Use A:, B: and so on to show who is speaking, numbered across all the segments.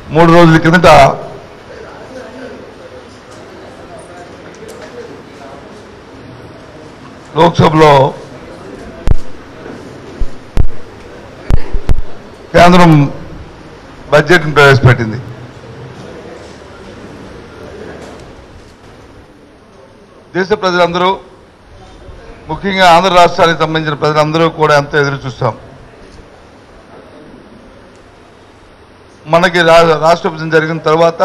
A: మూడు రోజుల కిందట లోక్సభలో కేంద్రం బడ్జెట్ను ప్రవేశపెట్టింది దేశ ప్రజలందరూ ముఖ్యంగా ఆంధ్ర రాష్ట్రానికి సంబంధించిన ప్రజలందరూ కూడా ఎంతో ఎదురు చూస్తాం మనకి రా- రాష్ట్ర విభజన జరిగిన తర్వాత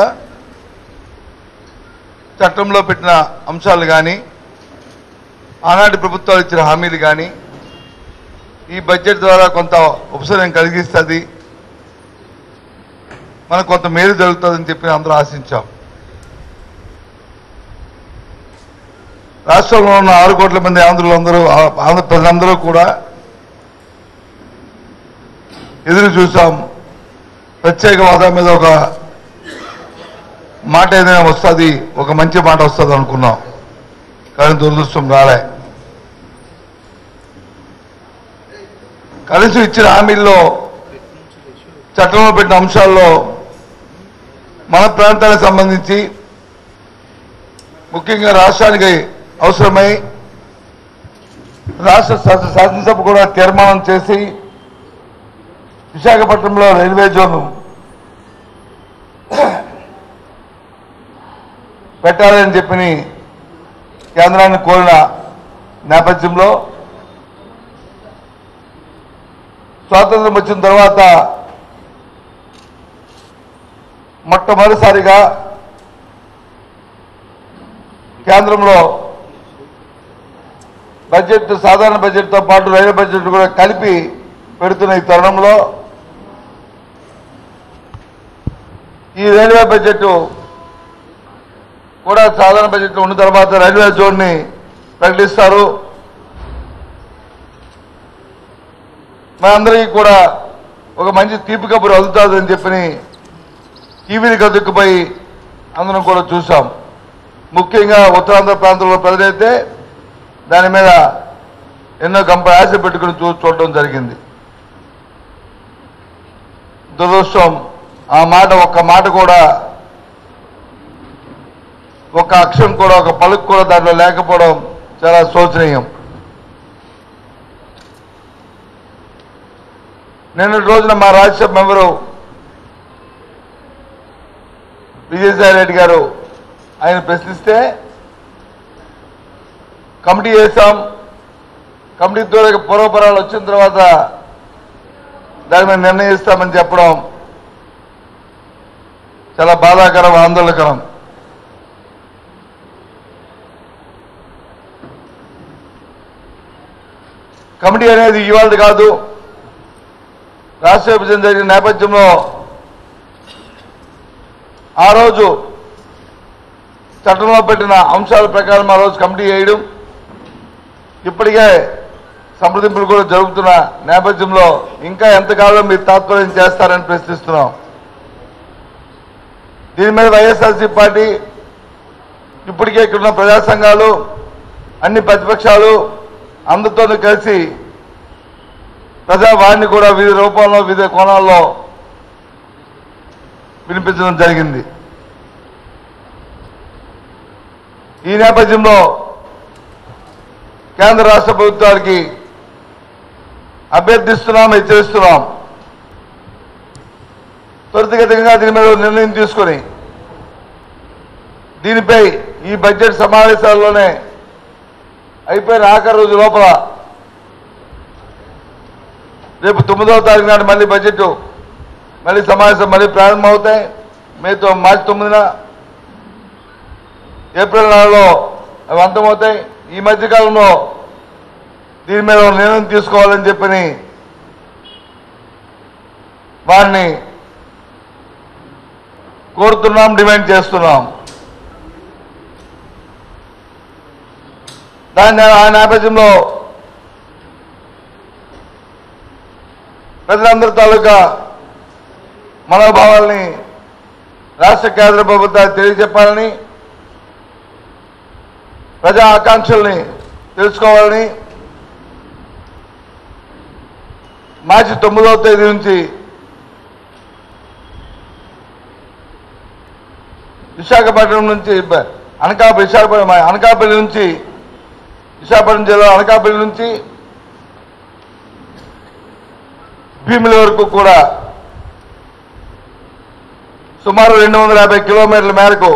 A: చట్టంలో పెట్టిన అంశాలు కానీ ఆనాటి ప్రభుత్వాలు ఇచ్చిన హామీలు కానీ ఈ బడ్జెట్ ద్వారా కొంత ఉపశమనం కలిగిస్తుంది మనకు కొంత మేలు జరుగుతుందని చెప్పి అందరూ ఆశించాం రాష్ట్రంలో ఉన్న ఆరు కోట్ల మంది ఆంధ్రులందరూ ఆ- ఆంధ్ర ప్రజలందరూ కూడా ఎదురు చూసాం ప్రత్యేక హోదా మీద ఒక మాట ఏదైనా వస్తుంది ఒక మంచి మాట వస్తుంది అనుకున్నాం కానీ దురదృష్టం రాలే కనీసం ఇచ్చిన హామీల్లో చట్టంలో పెట్టిన అంశాల్లో మన ప్రాంతానికి సంబంధించి ముఖ్యంగా రాష్ట్రానికి అవసరమై రాష్ట్ర శాస- శాసనసభ కూడా తీర్మానం చేసి విశాఖపట్నంలో రైల్వే జోన్ పెట్టాలని చెప్పి కేంద్రాన్ని కోరిన నేపథ్యంలో స్వాతంత్రం వచ్చిన తర్వాత మొట్టమొదటిసారిగా కేంద్రంలో బడ్జెట్ సాధారణ బడ్జెట్తో పాటు రైల్వే బడ్జెట్ కూడా కలిపి పెడుతున్న ఈ తరుణంలో ఈ రైల్వే బడ్జెట్ కూడా సాధారణ బడ్జెట్ ఉన్న తర్వాత రైల్వే జోన్ని ప్రకటిస్తారు మనందరికీ కూడా ఒక మంచి తీపి కబురు అందుతుందని చెప్పని టీవీని గదుక్కుపోయి అందరం కూడా చూసాం ముఖ్యంగా ఉత్తరాంధ్ర ప్రాంతంలో ప్రజలైతే దాని మీద ఎన్నో గంప ఆశ పెట్టుకుని చూ చూడటం జరిగింది దురదృష్టం ఆ మాట ఒక్క మాట కూడా ఒక అక్షరం కూడా ఒక పలుకు కూడా దాంట్లో లేకపోవడం చాలా శోచనీయం నిన్నటి రోజున మా రాజ్యసభ మెంబరు విజయసాయి రెడ్డి గారు ఆయన ప్రశ్నిస్తే కమిటీ వేసాం కమిటీ ద్వారా పూర్వపరాలు వచ్చిన తర్వాత దాని మీద నిర్ణయిస్తామని చెప్పడం చాలా బాధాకరం ఆందోళనకరం కమిటీ అనేది ఇవాళ కాదు రాష్ట్ర విభజన జరిగిన నేపథ్యంలో ఆ రోజు చట్టంలో పెట్టిన అంశాల ప్రకారం ఆ రోజు కమిటీ వేయడం ఇప్పటికే సంప్రదింపులు కూడా జరుగుతున్న నేపథ్యంలో ఇంకా ఎంతకాలం మీరు తాత్పర్యం చేస్తారని ప్రశ్నిస్తున్నాం దీని మీద వైఎస్ఆర్సీ పార్టీ ఇప్పటికే ఇక్కడున్న ప్రజా సంఘాలు అన్ని ప్రతిపక్షాలు అందరితోనూ కలిసి ప్రజావాణిని కూడా వివిధ రూపంలో వివిధ కోణాల్లో వినిపించడం జరిగింది ఈ నేపథ్యంలో కేంద్ర రాష్ట్ర ప్రభుత్వానికి అభ్యర్థిస్తున్నాం హెచ్చరిస్తున్నాం త్వరితగతిగా దీని మీద ఒక నిర్ణయం తీసుకొని దీనిపై ఈ బడ్జెట్ సమావేశాల్లోనే అయిపోయిన ఆఖరి రోజు లోపల రేపు తొమ్మిదవ తారీఖు నాడు మళ్ళీ బడ్జెట్ మళ్ళీ సమావేశం మళ్ళీ ప్రారంభమవుతాయి మే తొ- మార్చి తొమ్మిదిన ఏప్రిల్ నెలలో అవి అంతమవుతాయి ఈ మధ్యకాలంలో దీని మీద ఒక నిర్ణయం తీసుకోవాలని చెప్పని వారిని కోరుతున్నాం డిమాండ్ చేస్తున్నాం దాని ఆ నేపథ్యంలో ప్రజలందరి తాలూకా మనోభావాల్ని రాష్ట్ర కేంద్ర ప్రభుత్వాలు తెలియజెప్పాలని ప్రజా ఆకాంక్షల్ని తెలుసుకోవాలని మార్చి తొమ్మిదవ తేదీ నుంచి విశాఖపట్నం నుంచి బ- అనకాపల్లి విశాఖపట్నం అనకాపల్లి నుంచి విశాఖపట్నం జిల్లా అనకాపల్లి నుంచి భీముల వరకు కూడా సుమారు రెండు వందల యాభై కిలోమీటర్ల మేరకు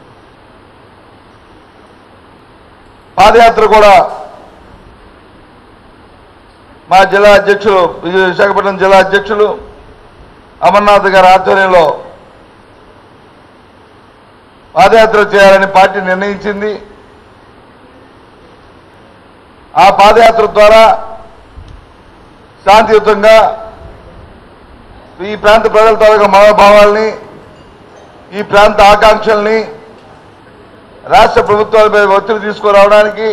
A: పాదయాత్ర కూడా మా జిల్లా అధ్యక్షులు విజయ- విశాఖపట్నం జిల్లా అధ్యక్షులు అమర్నాథ్ గారి ఆధ్వర్యంలో పాదయాత్ర చేయాలని పార్టీ నిర్ణయించింది ఆ పాదయాత్ర ద్వారా శాంతియుతంగా ఈ ప్రాంత ప్రజల తాలూకా మనోభావాల్ని ఈ ప్రాంత ఆకాంక్షల్ని రాష్ట్ర ప్రభుత్వాలపై ఒత్తిడి తీసుకురావడానికి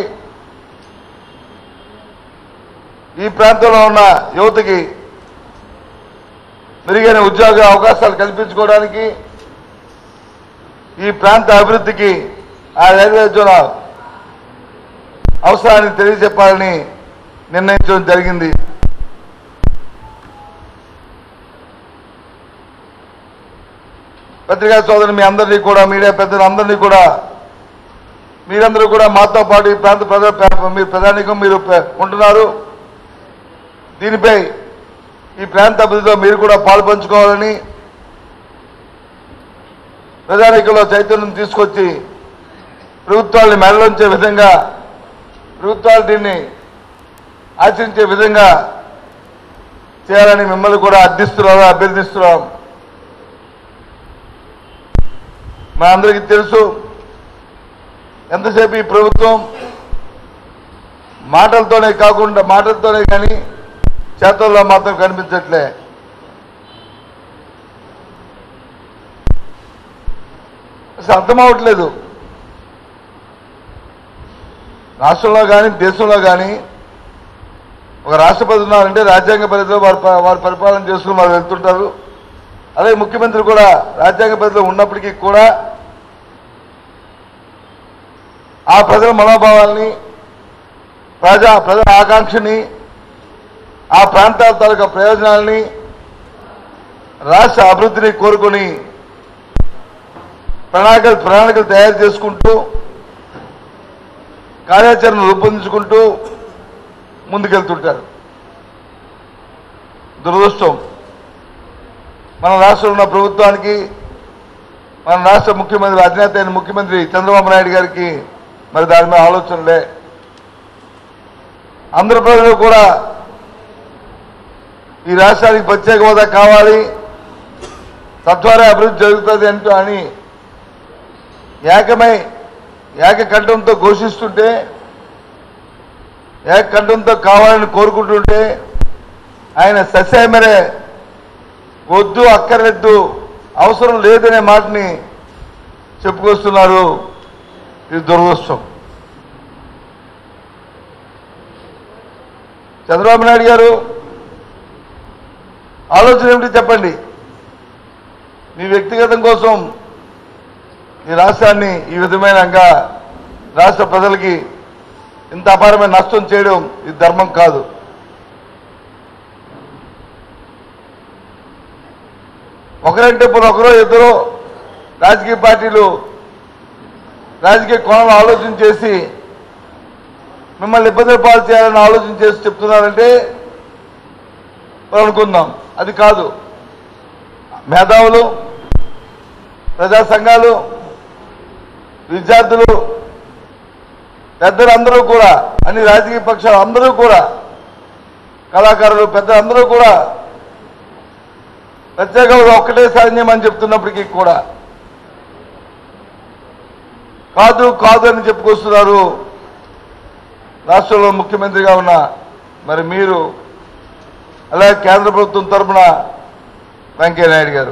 A: ఈ ప్రాంతంలో ఉన్న యువతకి మెరుగైన ఉద్యోగ అవకాశాలు కల్పించుకోవడానికి ఈ ప్రాంత అభివృద్ధికి ఆ రైల్వే జోన్ అవసరాన్ని తెలియజెప్పాలని నిర్ణయించడం జరిగింది పత్రికా సోదరులు మీ అందరినీ కూడా మీడియా పెద్దలు అందరినీ కూడా మీరందరూ కూడా మాతో పాటు ఈ ప్రాంత ప్రజా మీరు ప్రధానికం మీరు పె- ఉంటున్నారు దీనిపై ఈ ప్రాంత అభివృద్ధిలో మీరు కూడా పాలు పంచుకోవాలని ప్రజానికంలో చైతన్యం తీసుకొచ్చి ప్రభుత్వాన్ని మెడలోంచే విధంగా ప్రభుత్వాలు దీన్ని ఆచరించే విధంగా చేయాలని మిమ్మల్ని కూడా అర్థిస్తున్నాను అభ్యర్థిస్తున్నాం మా అందరికీ తెలుసు ఎంతసేపు ఈ ప్రభుత్వం మాటలతోనే కాకుండా మాటలతోనే కానీ చేతల్లో మాత్రం కనిపించట్లే అసలు అర్థం అవట్లేదు రాష్ట్రంలో కానీ దేశంలో కానీ ఒక రాష్ట్రపతి ఉన్నారంటే రాజ్యాంగ పరిధిలో వారు ప- వారు పరిపాలన చేసుకుని వారు వెళ్తుంటారు అలాగే ముఖ్యమంత్రి కూడా రాజ్యాంగ పరిధిలో ఉన్నప్పటికీ కూడా ఆ ప్రజల మనోభావాల్ని ప్రజా ప్రజల ఆకాంక్షని ఆ ప్రాంతాల తాలూకా ప్రయోజనాలని రాష్ట్ర అభివృద్ధిని కోరుకొని ప్రణాళికలు ప్రణాళికలు తయారు చేసుకుంటూ కార్యాచరణ రూపొందించుకుంటూ ముందుకెళ్తుంటారు దురదృష్టం మన రాష్ట్రంలో ఉన్న ప్రభుత్వానికి మన రాష్ట్ర ముఖ్యమంత్రి అధినేత అయిన ముఖ్యమంత్రి చంద్రబాబు నాయుడు గారికి మరి దాని మీద ఆలోచనలే అందరు ప్రజలు కూడా ఈ రాష్ట్రానికి ప్రత్యేక హోదా కావాలి తద్వారా అభివృద్ధి జరుగుతుంది అంటూ అని ఏకమై ఏకకంఠంతో ఘోషిస్తుంటే ఏకకంఠంతో కావాలని కోరుకుంటుంటే ఆయన సస్యమరే వద్దు అక్కర్లేదు అవసరం లేదనే మాటని చెప్పుకొస్తున్నారు ఇది దురదృష్టం చంద్రబాబు నాయుడు గారు ఆలోచన ఏమిటి చెప్పండి మీ వ్యక్తిగతం కోసం ఈ రాష్ట్రాన్ని ఈ విధమైనగా రాష్ట్ర ప్రజలకి ఇంత అపారమైన నష్టం చేయడం ఇది ధర్మం కాదు ఒకరంటే ఇప్పుడు ఒకరో ఇద్దరు రాజకీయ పార్టీలు రాజకీయ కోణంలో ఆలోచన చేసి మిమ్మల్ని ఇబ్బందులు పాలు చేయాలని ఆలోచన చేసి చెప్తున్నారంటే మనం అనుకుందాం అది కాదు మేధావులు ప్రజా సంఘాలు విద్యార్థులు పెద్దలందరూ కూడా అన్ని రాజకీయ పక్షాలు అందరూ కూడా కళాకారులు పెద్దలందరూ కూడా ప్రత్యేక హోదా ఒక్కటే సాధ్యం అని చెప్తున్నప్పటికీ కూడా కాదు కాదు అని చెప్పుకొస్తున్నారు రాష్ట్రంలో ముఖ్యమంత్రిగా ఉన్న మరి మీరు అలాగే కేంద్ర ప్రభుత్వం తరఫున వెంకయ్యనాయుడు గారు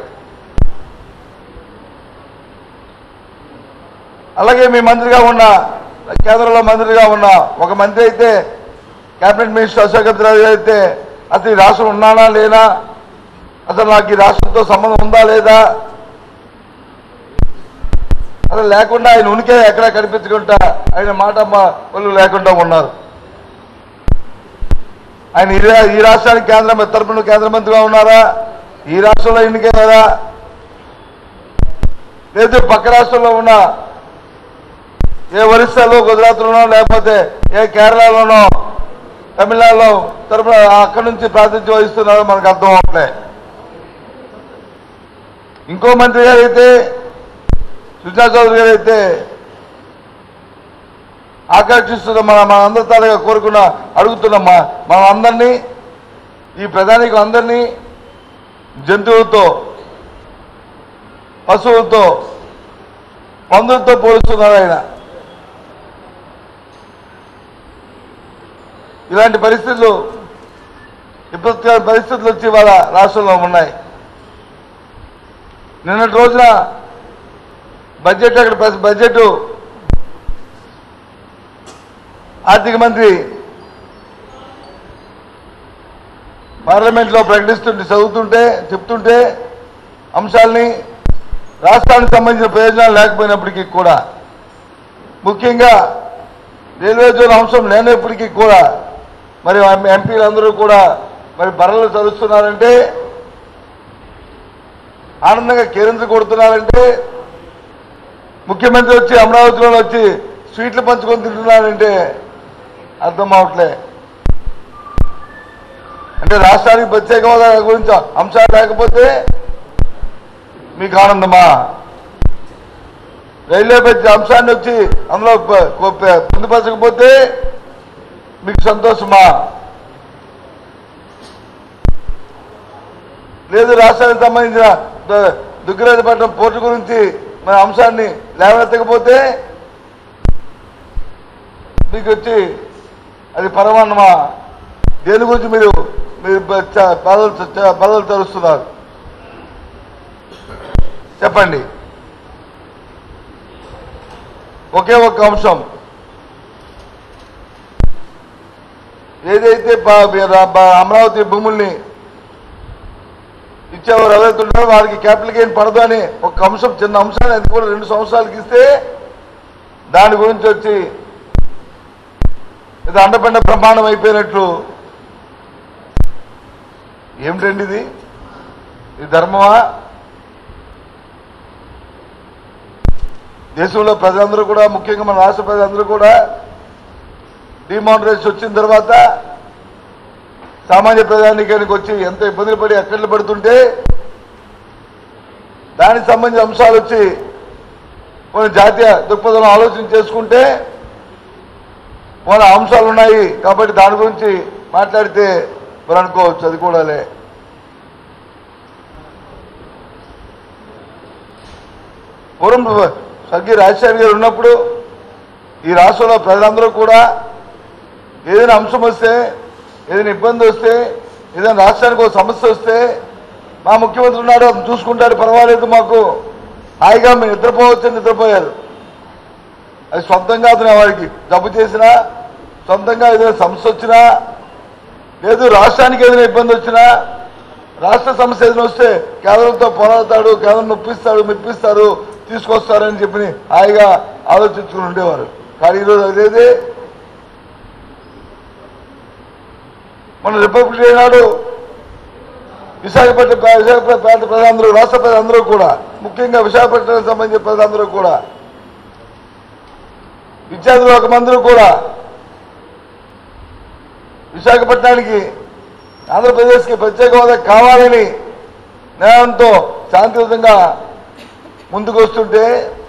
A: అలాగే మీ మంత్రిగా ఉన్న కేంద్రంలో మంత్రిగా ఉన్న ఒక మంత్రి అయితే కేబినెట్ మినిస్టర్ అశోక్ గజరాజు అయితే అసలు ఈ రాష్ట్రం ఉన్నానా లేనా అసలు నాకు ఈ రాష్ట్రంతో సంబంధం ఉందా లేదా అసలు లేకుండా ఆయన ఉనికే ఎక్కడ కనిపించకుండా ఆయన మాట మా వాళ్ళు లేకుండా ఉన్నారు ఆయన ఈ రా- ఈ రాష్ట్రానికి కేంద్ర తరపున కేంద్ర మంత్రిగా ఉన్నారా ఈ రాష్ట్రంలో ఎన్నికే కదా లేదా పక్క రాష్ట్రంలో ఉన్న ఏ ఒరిస్సాలో గుజరాత్లోనో లేకపోతే ఏ కేరళలోనో తమిళనాడులో తరపున అక్కడి నుంచి ప్రాతినిధ్యం వహిస్తున్నారో మనకు అర్థం అవట్లే ఇంకో మంత్రి గారు అయితే సుజనా చౌదరి గారు అయితే ఆకర్షిస్తున్న మన మన అందరి తాలుగా కోరుకున్న అడుగుతున్న మా మన అందరినీ ఈ ప్రధానికి అందరినీ జంతువులతో పశువులతో పందులతో పోలుస్తున్నారు ఆయన ఇలాంటి పరిస్థితులు విపత్కర పరిస్థితులు వచ్చి వాళ్ళ రాష్ట్రంలో ఉన్నాయి నిన్నటి రోజున బడ్జెట్ అక్కడ ప్రెస్- బడ్జెట్ ఆర్థిక మంత్రి పార్లమెంట్లో ప్రకటిస్తుంటే చదువుతుంటే చెప్తుంటే అంశాలని రాష్ట్రానికి సంబంధించిన ప్రయోజనాలు లేకపోయినప్పటికీ కూడా ముఖ్యంగా రైల్వే జోన్ అంశం లేనప్పటికీ కూడా మరి ఎం- ఎంపీలందరూ కూడా మరి బర్రలు చదువుతున్నారంటే ఆనందంగా కేరింతలు కొడుతున్నారంటే ముఖ్యమంత్రి వచ్చి అమరావతిలో వచ్చి స్వీట్లు పంచుకొని తింటున్నారంటే అర్థం అవట్లే అంటే రాష్ట్రానికి ప్రత్యేక హోదా గురించి అంశాలు లేకపోతే మీకు ఆనందమా రైల్వే బడ్జెట్ అంశాన్ని వచ్చి అందులో ప- ప- పొందుపరచకపోతే మీకు సంతోషమా లేదు రాష్ట్రానికి సంబంధించిన ద- దుగ్గిరాజపట్నం పోర్టు గురించి మన అంశాన్ని లేవనెత్తకపోతే మీకు వచ్చి అది పరమాన్నమా దేని గురించి మీరు మీరు బ- చ- బాధలు చ- బాధలు తరుస్తున్నారు చెప్పండి ఒకే ఒక్క అంశం ఏదైతే బ- బ- బ- అమరావతి భూముల్ని ఇచ్చేవారు ఎవరైతే ఉంటారో వారికి క్యాపిటల్ గెయిన్ పడదు అని ఒక అంశం చిన్న అంశాన్ని అది కూడా రెండు సంవత్సరాలకి ఇస్తే దాని గురించి వచ్చి ఇది అండపండ ప్రమాణం అయిపోయినట్లు ఏమిటండి ఇది ఇది ధర్మమా దేశంలో ప్రజలందరూ కూడా ముఖ్యంగా మన రాష్ట్ర ప్రజలందరూ కూడా డిమానిటైజేషన్ వచ్చిన తర్వాత సామాన్య ప్రజానికానికి వచ్చి ఎంత ఇబ్బందులు పడి అక్కర్లు పడుతుంటే దానికి సంబంధించిన అంశాలు వచ్చి కొన్ని జాతీయ దృక్పథంలో ఆలోచన చేసుకుంటే మన అంశాలు ఉన్నాయి కాబట్టి దాని గురించి మాట్లాడితే మరి అనుకోవచ్చు అది కూడాలే పూర్వం స్వర్గీయ రాజశేఖర్ గారు ఉన్నప్పుడు ఈ రాష్ట్రంలో ప్రజలందరూ కూడా ఏదైనా అంశం వస్తే ఏదైనా ఇబ్బంది వస్తే ఏదైనా రాష్ట్రానికి ఒక సమస్య వస్తే మా ముఖ్యమంత్రి ఉన్నాడు అతను చూసుకుంటాడు పర్వాలేదు మాకు హాయిగా మేము నిద్రపోవచ్చు నిద్రపోయారు అది సొంతంగా అతను వారికి జబ్బు చేసినా సొంతంగా ఏదైనా సమస్య వచ్చినా లేదు రాష్ట్రానికి ఏదైనా ఇబ్బంది వచ్చినా రాష్ట్ర సమస్య ఏదైనా వస్తే కేంద్రంతో పోరాడతాడు కేంద్రం నొప్పిస్తాడు మెప్పిస్తారు తీసుకొస్తారని చెప్పి హాయిగా ఆలోచించుకుని ఉండేవారు కానీ ఈరోజు అదేదే మన రిపబ్లిక్ డే నాడు విశాఖపట్నం ప్రా- విశాఖపట్నం ప్రాంత ప్రజలందరూ రాష్ట్ర ప్రజలందరూ కూడా ముఖ్యంగా విశాఖపట్నానికి సంబంధించిన ప్రజలందరూ కూడా విద్యార్థులు ఒక మందరూ కూడా విశాఖపట్నానికి ఆంధ్రప్రదేశ్కి ప్రత్యేక హోదా కావాలని న్యాయంతో శాంతియుతంగా ముందుకు వస్తుంటే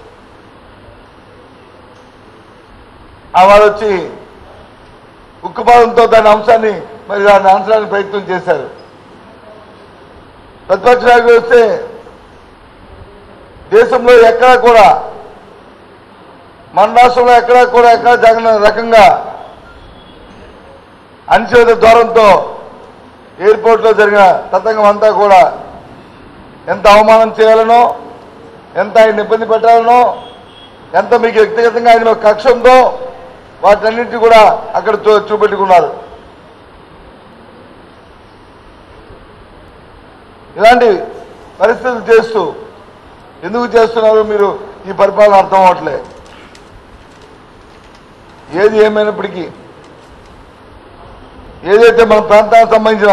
A: ఆ వాళ్ళు వచ్చి ఉక్కుపాదంతో దాని అంశాన్ని మరి దాన్ని అంచడానికి ప్రయత్నం చేశారు ప్రతిపక్ష నాయకులు వస్తే దేశంలో ఎక్కడా కూడా మన రాష్ట్రంలో ఎక్కడా కూడా ఎక్కడ జగన్ రకంగా అనిశ్చిత దూరంతో ఎయిర్పోర్ట్లో జరిగిన తతంగం అంతా కూడా ఎంత అవమానం చేయాలనో ఎంత ఆయన ఇబ్బంది పెట్టాలనో ఎంత మీకు వ్యక్తిగతంగా ఆయన మీద కక్ష ఉందో వాటన్నింటి కూడా అక్కడ చూ- చూపెట్టుకున్నారు ఇలాంటి పరిస్థితులు చేస్తూ ఎందుకు చేస్తున్నారు మీరు ఈ పరిపాలన అర్థం అవట్లే ఏది ఏమైనప్పటికీ ఏదైతే మన ప్రాంతానికి సంబంధించిన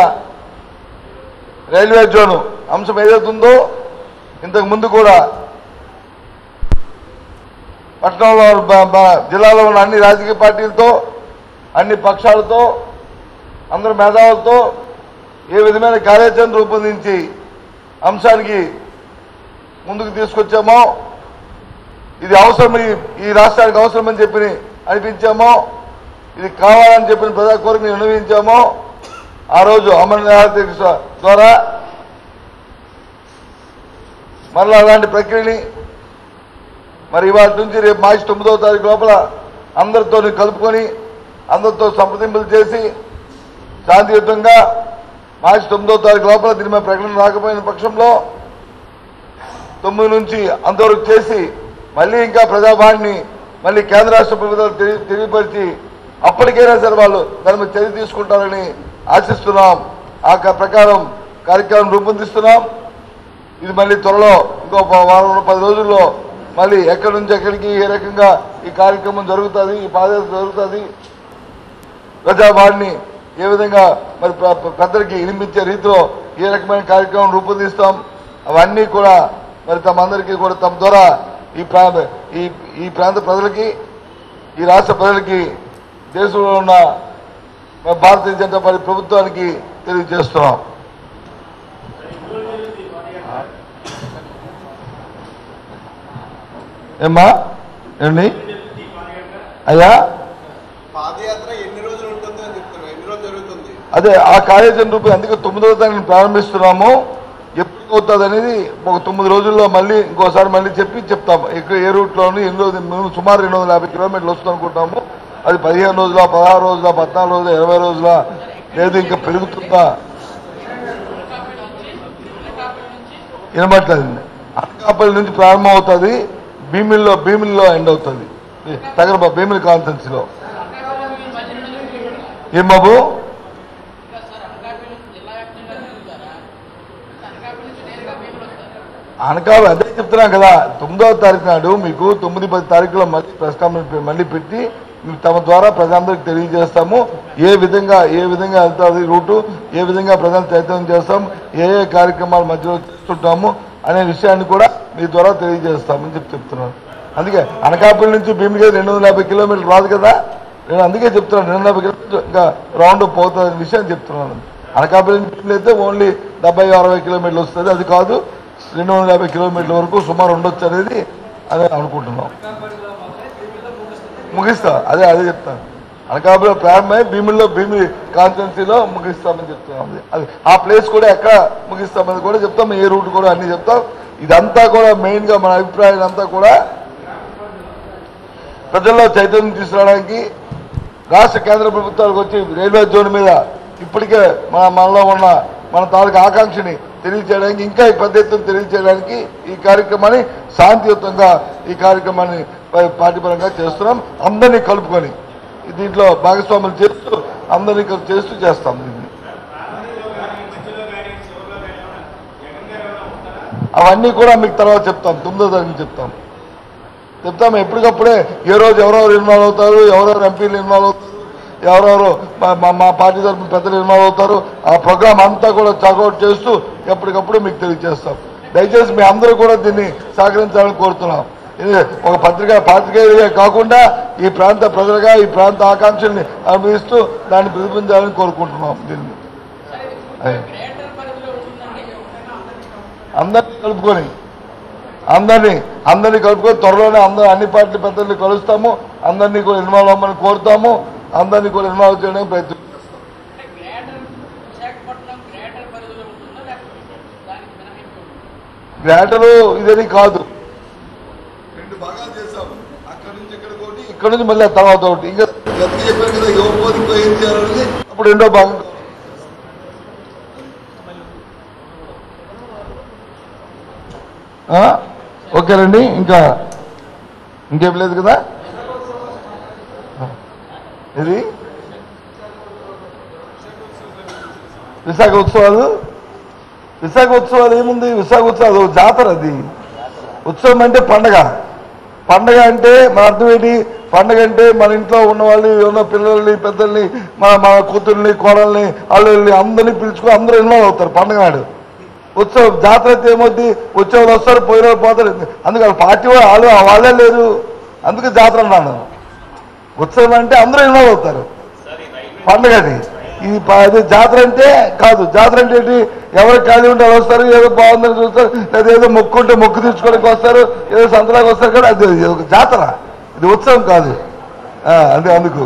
A: రైల్వే జోను అంశం ఏదైతే ఉందో ఇంతకు ముందు కూడా పట్టణంలో బ- బ- జిల్లాలో ఉన్న అన్ని రాజకీయ పార్టీలతో అన్ని పక్షాలతో అందరు మేధావులతో ఏ విధమైన కార్యాచరణ రూపొందించి అంశానికి ముందుకు తీసుకొచ్చామో ఇది అవసరం ఈ- ఈ రాష్ట్రానికి అవసరమని చెప్పి అనిపించామో ఇది కావాలని చెప్పిన ప్రజా కోరికను విన్నవించామో ఆ రోజు అమరనాథ దీక్ష ద్వారా మరలా అలాంటి ప్రక్రియని మరి ఇవాళ నుంచి రేపు మార్చి తొమ్మిదవ తారీఖు లోపల అందరితో కలుపుకొని అందరితో సంప్రదింపులు చేసి శాంతియుతంగా మార్చి తొమ్మిదవ తారీఖు లోపల దీని మీద ప్రకటన రాకపోయిన పక్షంలో తొమ్మిది నుంచి అంతవరకు చేసి మళ్ళీ ఇంకా ప్రజాభాన్ని మళ్ళీ కేంద్ర రాష్ట్ర ప్రభుత్వాలు తెలి- తెలియపరిచి అప్పటికైనా సరే వాళ్ళు దాని మీద చర్య తీసుకుంటారని ఆశిస్తున్నాం ఆ క- ప్రకారం కార్యక్రమం రూపొందిస్తున్నాం ఇది మళ్ళీ త్వరలో ఇంకో ప- వారం పది రోజుల్లో మళ్ళీ ఎక్కడి నుంచి ఎక్కడికి ఏ రకంగా ఈ కార్యక్రమం జరుగుతుంది ఈ పాదయాత్ర జరుగుతుంది ప్రజాభాన్ని ఏ విధంగా మరి ప్ర- ప్ర- పెద్దలకి వినిపించే రీతిలో ఏ రకమైన కార్యక్రమం రూపొందిస్తాం అవన్నీ కూడా మరి తమందరికీ కూడా తమ ద్వారా ఈ ప్రాంత ఈ ఈ ప్రాంత ప్రజలకి ఈ రాష్ట్ర ప్రజలకి దేశంలో ఉన్న మరి భారతీయ జనతా పార్టీ ప్రభుత్వానికి తెలియజేస్తున్నాం ఏమ్మా ఏమండి అయ్యా
B: పాదయాత్ర ఎన్ని రోజులు ఉంటుంది అని చెప్తున్నారు ఎన్ని రోజులు జరుగుతుంది
A: అదే ఆ కార్యాచరణ రూపం అందుకే తొమ్మిదవ తారీఖున ప్రారంభిస్తున్నాము ఎప్పుడు అవుతుంది అనేది ఒక తొమ్మిది రోజుల్లో మళ్ళీ ఇంకోసారి మళ్ళీ చెప్పి చెప్తాము ఇక్కడ ఏ రూట్లోని ఎన్ని రోజులు మేము సుమారు రెండు వందల యాభై కిలోమీటర్లు వస్తుంది అనుకుంటాము అది పదిహేను రోజుల పదహారు రోజుల పద్నాలుగు రోజుల ఇరవై రోజుల లేదు ఇంకా పెరుగుతుందా వినబట్లేదు అనకాపల్లి నుంచి ప్రారంభం అవుతుంది భీమిల్లో భీమిల్లో ఎండ్ అవుతుంది తగరబా భీమిలి కాన్ఫరెన్స్లో ఏం బాబు అనకాపల్లి అదే చెప్తున్నాం కదా తొమ్మిదవ తారీఖు నాడు మీకు తొమ్మిది పది తారీఖులో మళ్ళీ ప్రెస్ కాన్ఫరెన్స్ పె- మళ్ళీ పెట్టి మీకు తమ ద్వారా ప్రజలందరికీ తెలియజేస్తాము ఏ విధంగా ఏ విధంగా వెళ్తుంది రూటు ఏ విధంగా ప్రజలు చైతన్యం చేస్తాం ఏ ఏ కార్యక్రమాలు మధ్యలో చేస్తుంటాము అనే విషయాన్ని కూడా మీ ద్వారా తెలియజేస్తామని చెప్పి చెప్తున్నాను అందుకే అనకాపల్లి నుంచి భీమిగా రెండు వందల యాభై కిలోమీటర్లు రాదు కదా నేను అందుకే చెప్తున్నాను రెండు వందల యాభై కిలోమీటర్లు ఇంకా రౌండ్ పోతుంది అనే విషయం చెప్తున్నాను అనకాపల్లి నుంచి భీమిలి అయితే ఓన్లీ డెబ్బై అరవై కిలోమీటర్లు వస్తుంది అది కాదు రెండు వందల యాభై కిలోమీటర్ల వరకు సుమారు ఉండొచ్చు అనేది అదే అనుకుంటున్నాం ముగిస్తా అదే అదే చెప్తాను అనకాపల్లిలో ప్రారంభమై భీముల్లో భీమి కాన్స్టిట్యున్సీలో ముగిస్తామని చెప్తున్నాం అది అది ఆ ప్లేస్ కూడా ఎక్కడ ముగిస్తామని కూడా చెప్తాం ఏ రూట్ కూడా అన్ని చెప్తాం ఇదంతా కూడా మెయిన్గా మన అభిప్రాయం అంతా కూడా ప్రజల్లో చైతన్యం తీసుకురావడానికి రాష్ట్ర కేంద్ర ప్రభుత్వాలకు వచ్చి రైల్వే జోన్ మీద ఇప్పటికే మన మనలో ఉన్న మన తాలూకు ఆకాంక్షని తెలియజేయడానికి ఇంకా ఈ పెద్ద ఎత్తున తెలియజేయడానికి ఈ కార్యక్రమాన్ని శాంతియుతంగా ఈ కార్యక్రమాన్ని ప- పార్టీపరంగా చేస్తున్నాం అందరినీ కలుపుకొని దీంట్లో భాగస్వాములు చేస్తూ అందరినీ కలుపు చేస్తూ చేస్తాం దీన్ని అవన్నీ కూడా మీకు తర్వాత చెప్తాం తొమ్మిదో తారీఖు చెప్తాం చెప్తాం ఎప్పటికప్పుడే ఏ రోజు ఎవరెవరు ఇన్వాల్వ్ అవుతారు ఎవరెవరు ఎంపీలు ఇన్వాల్వ్ అవుతారు ఎవరెవరు మా- మా- మా పార్టీ తరఫున పెద్దలు ఇన్వాల్వ్ అవుతారు ఆ ప్రోగ్రామ్ అంతా కూడా చాకౌట్ చేస్తూ ఎప్పటికప్పుడు మీకు తెలియజేస్తాం దయచేసి మీ అందరూ కూడా దీన్ని సహకరించాలని కోరుతున్నాం ఇది ఒక పత్రిక పాత్రికేయులుగా కాకుండా ఈ ప్రాంత ప్రజలుగా ఈ ప్రాంత ఆకాంక్షల్ని అనుభవిస్తూ దాన్ని ప్రతిబింబాలని కోరుకుంటున్నాం దీన్ని అదే. అందరినీ కలుపుకొని అందరినీ అందరినీ కలుపుకొని త్వరలోనే అందరూ అన్ని పార్టీ పెద్దల్ని కలుస్తాము అందరినీ కూడా ఇన్వాల్వ్ అవ్వమని కోరుతాము అందరినీ కూడా ఇన్వాల్వ్ చేయడానికి ప్రయత్నం
C: అంటే గ్రేటర్ విశాఖపట్నం గ్రేటర్ పరిధిలో ఉంటుందా లేకపోతే దానికి మినహాయింపు ఉంటుందా?
A: గ్రేటరు ఇదని కాదు రెండు భాగాలు చేశాము అక్కడ నుంచి ఇక్కడ ఒకటి ఇక్కడ నుంచి మళ్ళీ ఆ తర్వాత ఒకటి ఇంకా ఎంత చెప్పారు కదా ఎవరు పోతే ఇంకా ఏం చేయాలనేది అప్పుడు రెండో భాగం ఆ? ఓకేనండి ఇంకా ఇంకేం లేదు కదా ఇది విశాఖ ఉత్సవాలు విశాఖ ఉత్సవాలు ఏముంది విశాఖ ఉత్సవాలు అది ఒక జాతర అది ఉత్సవం అంటే పండగ పండగ అంటే మన అర్థం ఏంటి పండగ అంటే మన ఇంట్లో ఉన్న వాళ్ళని ఉన్న పిల్లల్ని పెద్దల్ని మన మన కూతుర్ని కోడల్ని అల్లుల్ని అందరినీ పిలుచుకుని అందరూ ఇన్వాల్వ్ అవుతారు పండగ నాడు ఉత్సవం జాతర అయితే ఏమవుద్ది వచ్చేవాళ్ళు వస్తారు పోయిన వాళ్ళు పోతారు అందుకని పార్టీ వాళ్ళు వాళ్ళు వాళ్ళే లేరు అందుకే జాతర అన్నాను ఉత్సవం అంటే అందరూ ఇన్వాల్వ్ అవుతారు పండుగ అది ఇది ప- అది జాతర అంటే కాదు జాతర అంటే ఏంటి ఎవరు ఖాళీ ఉంటే వాళ్ళు వస్తారు ఏదో బాగుందని చూస్తారు లేదా ఏదో మొక్కు ఉంటే మొక్కు తీర్చుకోవడానికి వస్తారు ఏదో సంతలాగా వస్తారు కానీ అది ఇది ఒక జాతర ఇది ఉత్సవం కాదు ఆ, అదే అందుకు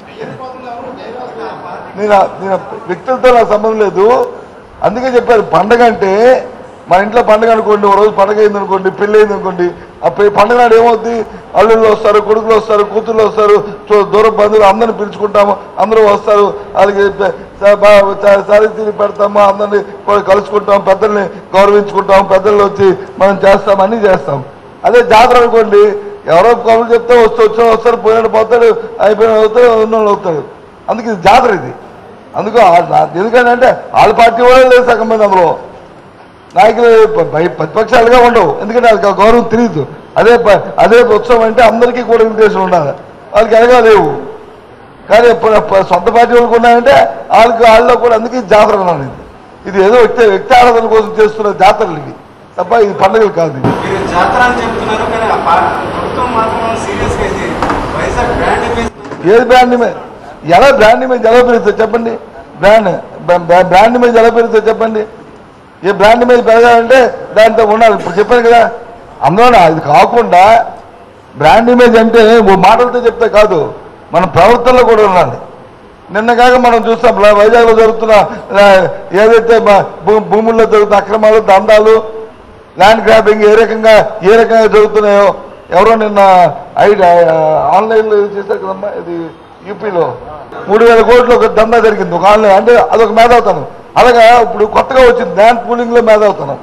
A: నేను నేను వ్యక్తులతో నాకు సంబంధం లేదు అందుకే చెప్పారు పండగ అంటే మన ఇంట్లో పండగ అనుకోండి ఒక రోజు పండగ అయింది అనుకోండి పెళ్ళి అయింది అనుకోండి ఆ పె- పండగ నాడు ఏమవుద్ది అల్లుళ్ళు వస్తారు కొడుకులు వస్తారు కూతుళ్ళు వస్తారు చూ- దూర బంధువులు అందరిని పిలుచుకుంటాము అందరూ వస్తారు వాళ్ళకి ప- స- బా- చ- సారీతీలు పెడతాము అందరిని కూడా కలుసుకుంటాం పెద్దల్ని గౌరవించుకుంటాం పెద్దలు వచ్చి మనం చేస్తాం అన్నీ చేస్తాం అదే జాతర అనుకోండి ఎవరో కబుర్లు చెప్తే వస్తూ వచ్చిన వస్తారు పోయినాడు పోతాడు అయిపోయిన అవుతాడు ఉన్నోళ్ళు అవుతాడు అందుకే ఇది జాతర ఇది అందుకు ఆ- నా- ఎందుకంటే వాళ్ళ పార్టీ వాళ్ళు లేదు సగం మంది అందులో నాయకులు ప- పై- ప్రతిపక్షాలుగా ఉండవు ఎందుకంటే వాళ్ళకి ఆ గౌరవం తెలియదు అదే ప- అదే ఉత్సవం అంటే అందరికీ కూడా ఇన్విటేషన్ ఉండాలి వాళ్ళకి ఎలాగా లేవు కానీ ప- ప- సొంత పార్టీ వాళ్ళకి ఉన్నాయంటే వాళ్ళకి వాళ్ళలో కూడా అందుకే ఇది జాతర అన్నాను ఇది ఇది ఏదో వ్యక్తి వ్యక్తి ఆరాధన కోసం చేస్తున్న జాతరలు ఇవి తప్ప ఇది పండుగలు కాదు ఇది
B: మీరు జాతర అని చెప్తున్నారు కానీ ఆ పా- ప్రభుత్వం మాత్రం సీరియస్ గా ఇది వైజాగ్ బ్రాండ్ ఇమేజ్
A: ఏది బ్రాండ్ ఇమేజ్ ఎలా బ్రాండ్ ఇమేజ్ ఎలా పెరుగుతుంది చెప్పండి బ్రాండ్ బ్రా- బ్రా- బ్రాండ్ ఇమేజ్ ఎలా పెరుగుతుంది చెప్పండి ఏ బ్రాండ్ ఇమేజ్ పెరగాలంటే దాంతో ఉండాలి ఇప్పుడు చెప్పాను కదా అందువల్ల ఇది కాకుండా బ్రాండ్ ఇమేజ్ అంటే ఓ మాటలతో చెప్తే కాదు మన ప్రవర్తనలో కూడా ఉండాలి నిన్న కాక మనం చూస్తాం లా- వైజాగ్లో జరుగుతున్న ఆ, ఏదైతే మా- భూ- భూముల్లో జరుగుతున్న అక్రమాలు దందాలు ల్యాండ్ గ్రాబింగ్ ఏ రకంగా ఏ రకంగా జరుగుతున్నాయో ఎవరో నిన్న ఐడి ఆన్లైన్లో చేశారు కదమ్మా ఇది యూపీలో మూడు వేల కోట్లు ఒక దందా జరిగింది ఒక ఆన్లైన్ అంటే అదొక మేధావుతాను అలాగా ఇప్పుడు కొత్తగా వచ్చింది ల్యాండ్ పూలింగ్ లో మేధావుతాను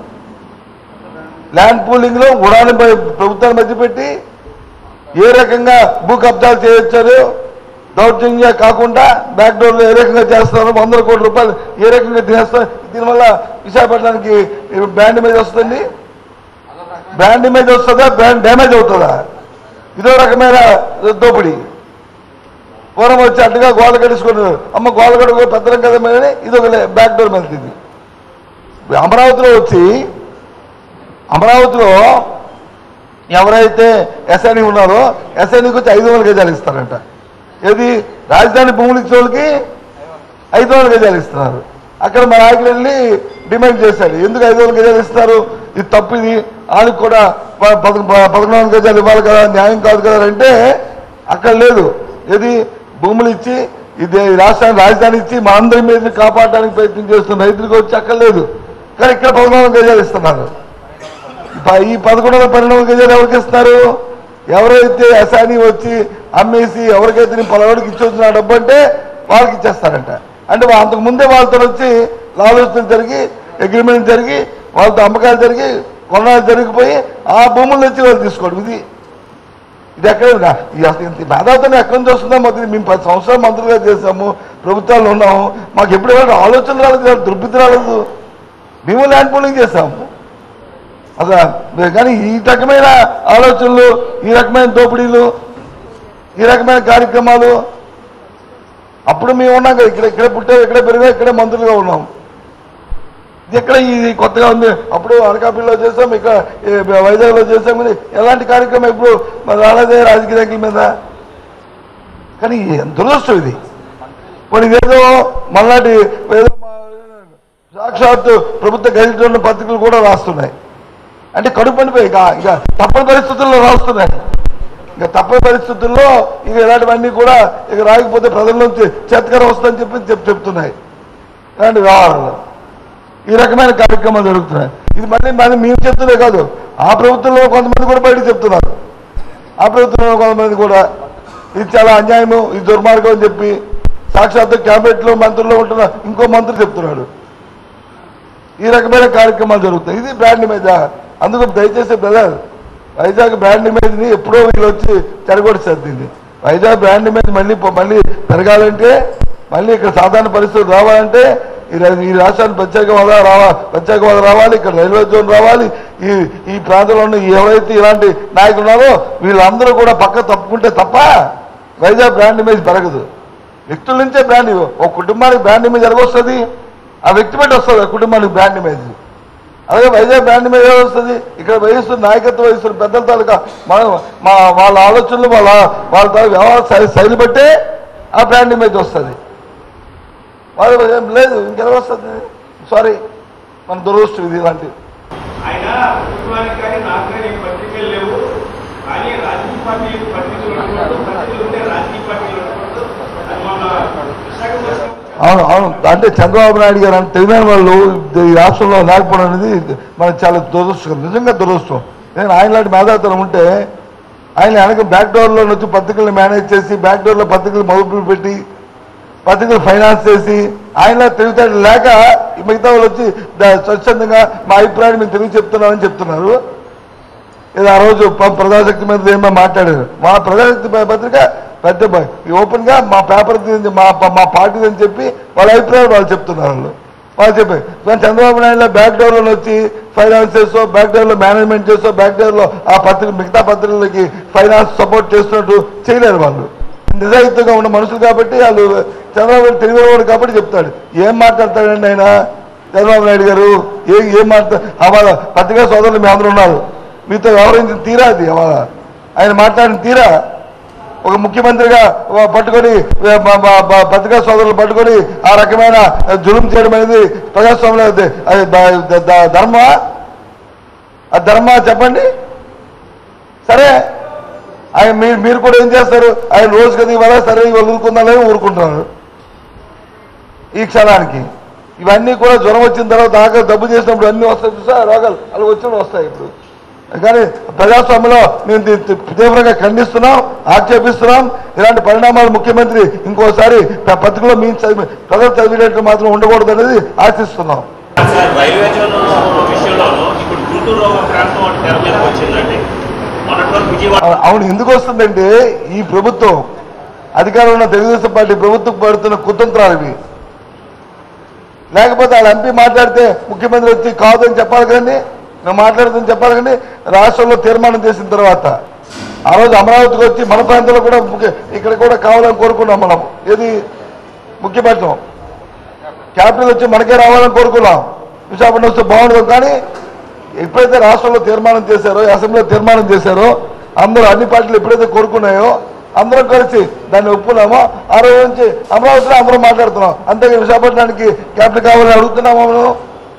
A: ల్యాండ్ పూలింగ్ లో ఉడాని ప్రభుత్వాన్ని మధ్య పెట్టి ఏ రకంగా భూ కబ్జాలు చేయొచ్చారు దౌర్జన్యంగా కాకుండా బ్యాక్ డోర్ లో ఏ రకంగా చేస్తారు వందల కోట్ల రూపాయలు ఏ రకంగా తినేస్తారు దీనివల్ల విశాఖపట్నానికి బ్రాండ్ ఇమేజ్ వస్తుంది బ్రాండ్ ఇమేజ్ వస్తుందా బ్రాండ్ డ్యామేజ్ అవుతుందా ఇదో రకమైన దోపిడీ పూర్వం వచ్చి అడ్డుగా గోడ కట్టించుకున్నారు అమ్మ గోడ కట్టుకో పెద్దలం కదా మరి ఇది ఒక బ్యాక్ డోర్ వెళ్తుంది అమరావతిలో వచ్చి అమరావతిలో ఎవరైతే ఎస్ఐని ఉన్నారో ఎస్ఐనికి వచ్చి ఐదు వందల గజాలు ఇస్తారంట ఏది రాజధాని భూములు ఇచ్చే వాళ్ళకి ఐదు వందల గజాలు ఇస్తున్నారు అక్కడ మా నాయకులు వెళ్ళి డిమాండ్ చేశాడు ఎందుకు ఐదు వందల గజాలు ఇస్తారు ఇది తప్పు ఇది వాళ్ళకి కూడా ప- పద- ప- పదకొండు వందల గజాలు ఇవ్వాలి కదా న్యాయం కాదు కదా అంటే అక్కడ లేదు ఏది భూములు ఇచ్చి ఇది ఈ రాష్ట్రానికి రాజధాని ఇచ్చి మా అందరి మీద కాపాడడానికి ప్రయత్నం చేస్తున్న రైతులకు వచ్చి అక్కడ లేదు కానీ ఇక్కడ పదకొండు వందల గజాలు ఇస్తున్నారు ప- ఈ పదకొండు వందల పన్నెండు వందల గజాలు ఎవరికి ఇస్తారు ఎవరైతే అసాని వచ్చి అమ్మేసి ఎవరికైతే నేను పలవాడికి ఇచ్చొచ్చిన డబ్బు అంటే వాళ్ళకి ఇచ్చేస్తారంట అంటే వా- అంతకు ముందే వాళ్ళతో వచ్చి ఆలోచనలు జరిగి అగ్రిమెంట్ జరిగి వాళ్ళతో అమ్మకాలు జరిగి కొనాలు జరిగిపోయి ఆ భూముల నుంచి వాళ్ళు తీసుకోవడం ఇది ఇది ఎక్కడ నా- ఈ అసలు ఇంత మేధావుతో ఎక్కడి నుంచి వస్తుందో మాకు మేము పది సంవత్సరాలు మంత్రులుగా చేసాము ప్రభుత్వాలు ఉన్నాము మాకు ఎప్పుడు ఎవరు ఆలోచన రాలేదు దుర్బుద్ధి రాలేదు మేము ల్యాండ్ పూలింగ్ చేసాము అసలు కానీ ఈ రకమైన ఆలోచనలు ఈ రకమైన దోపిడీలు ఈ రకమైన కార్యక్రమాలు అప్పుడు మేము ఉన్నాం కదా ఇక్కడ ఇక్కడే పుట్టే ఇక్కడే పెరిగా ఇక్కడే మంత్రులుగా ఉన్నాం ఇది ఎక్కడ ఇది కొత్తగా ఉంది అప్పుడు అనకాపల్లిలో చేసాం ఇక్కడ ఈ వైజాగ్లో చేసాం ఇది ఎలాంటి కార్యక్రమం ఇప్పుడు మరి రాలేదే రాజకీయ నాయకుల మీద కానీ ఎంత దురదృష్టం ఇది మరి ఇదేదో మళ్ళాంటి ఏదో మా- సాక్షాత్తు ప్రభుత్వ గజెట్ ఉన్న పత్రికలు కూడా రాస్తున్నాయి అంటే కడుపు పనిపోయి ఇక ఇక తప్పని పరిస్థితుల్లో రాస్తున్నాయి ఇక తప్పని పరిస్థితుల్లో ఇక ఇలాంటివన్నీ కూడా ఇక రాకపోతే ప్రజల నుంచి చేతకర వస్తుందని చెప్పి చెప్ చెప్తున్నాయి ఇలాంటి వ్యవహారాలు ఈ రకమైన కార్యక్రమాలు జరుగుతున్నాయి ఇది మళ్ళీ మళ్ళీ మేము చెప్తున్నా కాదు ఆ ప్రభుత్వంలో కొంతమంది కూడా బయటకు చెప్తున్నారు ఆ ప్రభుత్వంలో కొంతమంది కూడా ఇది చాలా అన్యాయము ఇది దుర్మార్గం అని చెప్పి సాక్షాత్తు క్యాబినెట్ లో మంత్రుల్లో ఉంటున్న ఇంకో మంత్రి చెప్తున్నాడు ఈ రకమైన కార్యక్రమాలు జరుగుతాయి ఇది బ్రాండ్ ఇమేజ్ అందుకు దయచేసి బ్రదర్ వైజాగ్ బ్రాండ్ ఇమేజ్ ని ఎప్పుడో వీళ్ళు వచ్చి చెడగొడిస్తారు దీన్ని వైజాగ్ బ్రాండ్ ఇమేజ్ మళ్ళీ ప- మళ్ళీ పెరగాలంటే మళ్ళీ ఇక్కడ సాధారణ పరిస్థితులు రావాలంటే ఈ రా- ఈ రాష్ట్రానికి ప్రత్యేక హోదా రావాలి ప్రత్యేక హోదా రావాలి ఇక్కడ రైల్వే జోన్ రావాలి ఈ ఈ ప్రాంతంలో ఉన్న ఎవరైతే ఇలాంటి నాయకులు ఉన్నారో వీళ్ళందరూ కూడా పక్క తప్పుకుంటే తప్ప వైజాగ్ బ్రాండ్ ఇమేజ్ పెరగదు వ్యక్తుల నుంచే బ్రాండ్ ఒక కుటుంబానికి బ్రాండ్ ఇమేజ్ ఎలాగొస్తుంది ఆ వ్యక్తి బట్టి వస్తుంది ఆ కుటుంబానికి బ్రాండ్ ఇమేజ్ అలాగే వైజాగ్ బ్రాండ్ మీద ఏదో వస్తుంది ఇక్కడ వహిస్తున్న నాయకత్వం వహిస్తున్న పెద్దల తాలూకా మన మా వాళ్ళ ఆలోచనలు వాళ్ళ వాళ్ళ తాలూకా వ్యవహార శై- శైలి బట్టే ఆ బ్రాండ్ ఇమేజ్ వస్తుంది వాళ్ళు ఏం లేదు ఇంకెలా వస్తుంది సారీ మన దురదృష్టం ఇది ఇలాంటివి
D: ఆయన ప్రభుత్వానికి కానీ నాకు కానీ పత్రికలు లేవు కానీ రాజకీయ పార్టీ పత్రికలు ఉండకూడదు పత్రికలు ఉంటే రాజకీయ పార్టీలు ఉండకూడదు అది మన విశాఖపట్నం
A: అవును అవును అంటే చంద్రబాబు నాయుడు గారు అంటే తెలియని వాళ్ళు ఈ రాష్ట్రంలో లేకపోవడం అనేది మనకు చాలా దురదృష్టం నిజంగా దురదృష్టం నేను ఆయన లాంటి మేధాతనం ఉంటే ఆయన వెనక బ్యాక్ డోర్లో వచ్చి పత్రికలు మేనేజ్ చేసి బ్యాక్ డోర్లో పత్రికలు మదుపులు పెట్టి పత్రికలు ఫైనాన్స్ చేసి ఆయన తెలివితేటలు లేక ఈ మిగతా వాళ్ళు వచ్చి ద- స్వచ్ఛందంగా మా అభిప్రాయాన్ని మేము తెలివి చెప్తున్నామని చెప్తున్నారు ఇది ఆ రోజు ప- ప్రజాశక్తి మీద ఏమో మాట్లాడారు మా ప్రజాశక్తి ప- పత్రిక పెద్ద బ- ఈ ఓపెన్ గా మా పేపర్ ది- మా ప- మా పార్టీ అని చెప్పి వాళ్ళ అభిప్రాయాలు వాళ్ళు చెప్తున్నారు వాళ్ళు వాళ్ళు చెప్పారు కానీ చంద్రబాబు నాయుడు బ్యాక్ డోర్ లో వచ్చి ఫైనాన్స్ చేసో బ్యాక్ డోర్ లో మేనేజ్మెంట్ చేసో బ్యాక్ డోర్ లో ఆ పత్రిక మిగతా పత్రికలకి ఫైనాన్స్ సపోర్ట్ చేస్తున్నట్టు చేయలేరు వాళ్ళు నిజాయితీగా ఉన్న మనుషులు కాబట్టి వాళ్ళు చంద్రబాబు నాయుడు తెలివివాడు కాబట్టి చెప్తాడు ఏం మాట్లాడతాడండి ఆయన చంద్రబాబు నాయుడు గారు ఏం ఏం మాట్లాడ అవాళ పత్రికా సోదరులు మీ అందరూ ఉన్నారు మీతో వ్యవహరించిన తీరా అది అవాళ ఆయన మాట్లాడిన తీరా ఒక ముఖ్యమంత్రిగా ఓ పట్టుకొని మా- మా- మా పత్రికా సోదరులు పట్టుకొని ఆ రకమైన జులుం చేయడం అనేది ప్రజాస్వామ్యంలో అది అది ద- ద- ద- ధర్మమా అది ధర్మమా చెప్పండి సరే ఆయన మీరు మీరు కూడా ఏం చేస్తారు ఆయన రోజు కదా ఇవాళ సరే ఇవాళ ఊరుకుందాలని ఊరుకుంటున్నారు ఈ క్షణానికి ఇవన్నీ కూడా జ్వరం వచ్చిన తర్వాత ఆకలి డబ్బు చేసినప్పుడు అన్ని వస్తాయి చూసా రోగాలు అలా వచ్చినప్పుడు వస్తాయి ఇప్పుడు కానీ ప్రజాస్వామ్యంలో మేము తీ- తీ- తీవ్రంగా ఖండిస్తున్నాం ఆక్షేపిస్తున్నాం ఇలాంటి పరిణామాలు ముఖ్యమంత్రి ఇంకోసారి ప- పత్రికలో మీ చదివి ప్రజలు చదివినట్టు మాత్రం ఉండకూడదు అనేది ఆశిస్తున్నాం
E: సార్ రైల్వే జోన్ విషయంలోనూ ఇప్పుడు గుంటూరు ఒక ప్రాంతం ఒకటి తెర మీదకి వచ్చిందండి మొన్నటి వరకు విజయవాడ
A: అవు- అవును ఎందుకు వస్తుందంటే ఈ ప్రభుత్వం అధికారంలో ఉన్న తెలుగుదేశం పార్టీ ప్రభుత్వం పడుతున్న కుతంత్రాలు ఇవి లేకపోతే వాళ్ళ ఎంపీ మాట్లాడితే ముఖ్యమంత్రి వచ్చి కాదు అని చెప్పాలి కానీ మేము మాట్లాడుతుందని చెప్పాలి కానీ రాష్ట్రంలో తీర్మానం చేసిన తర్వాత ఆ రోజు అమరావతికి వచ్చి మన ప్రాంతంలో కూడా ముఖ్య- ఇక్కడ కూడా కావాలని కోరుకున్నాం మనం ఏది ముఖ్యపట్నం క్యాపిటల్ వచ్చి మనకే రావాలని కోరుకున్నాం విశాఖపట్నం వస్తే బాగుంటుంది కానీ ఎప్పుడైతే రాష్ట్రంలో తీర్మానం చేశారో అసెంబ్లీలో తీర్మానం చేశారో అందరూ అన్ని పార్టీలు ఎప్పుడైతే కోరుకున్నాయో అందరం కలిసి దాన్ని ఒప్పుకున్నామో ఆ రోజు నుంచి అమరావతిలో అందరం మాట్లాడుతున్నాం అంతేగా విశాఖపట్నానికి క్యాపిటల్ కావాలని అడుగుతున్నామా మనం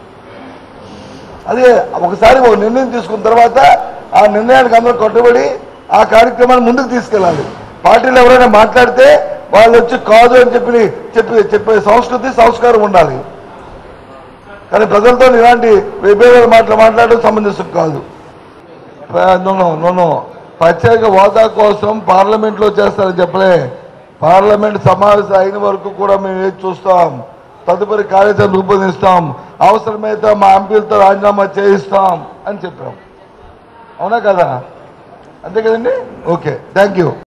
A: అదే ఒకసారి ఒక నిర్ణయం తీసుకున్న తర్వాత ఆ నిర్ణయానికి అందరూ కట్టుబడి ఆ కార్యక్రమాన్ని ముందుకు తీసుకెళ్ళాలి పార్టీలు ఎవరైనా మాట్లాడితే వాళ్ళు వచ్చి కాదు అని చెప్పి చెప్పి చెప్పే సంస్కృతి సంస్కారం ఉండాలి కానీ ప్రజలతో ఇలాంటి విభేదాల మాటలు మాట్లాడడం సమంజసం కాదు నూనె నూనె ప్రత్యేక హోదా కోసం పార్లమెంట్లో చేస్తారని చెప్పలే పార్లమెంట్ సమావేశం అయిన వరకు కూడా మేము ఏది చూస్తాం తదుపరి కార్యాచరణ రూపొందిస్తాం అవసరమైతే మా ఎంపీలతో రాజీనామా చేయిస్తాం అని చెప్పాం అవునా కదా అంతే కదండి ఓకే థ్యాంక్ యూ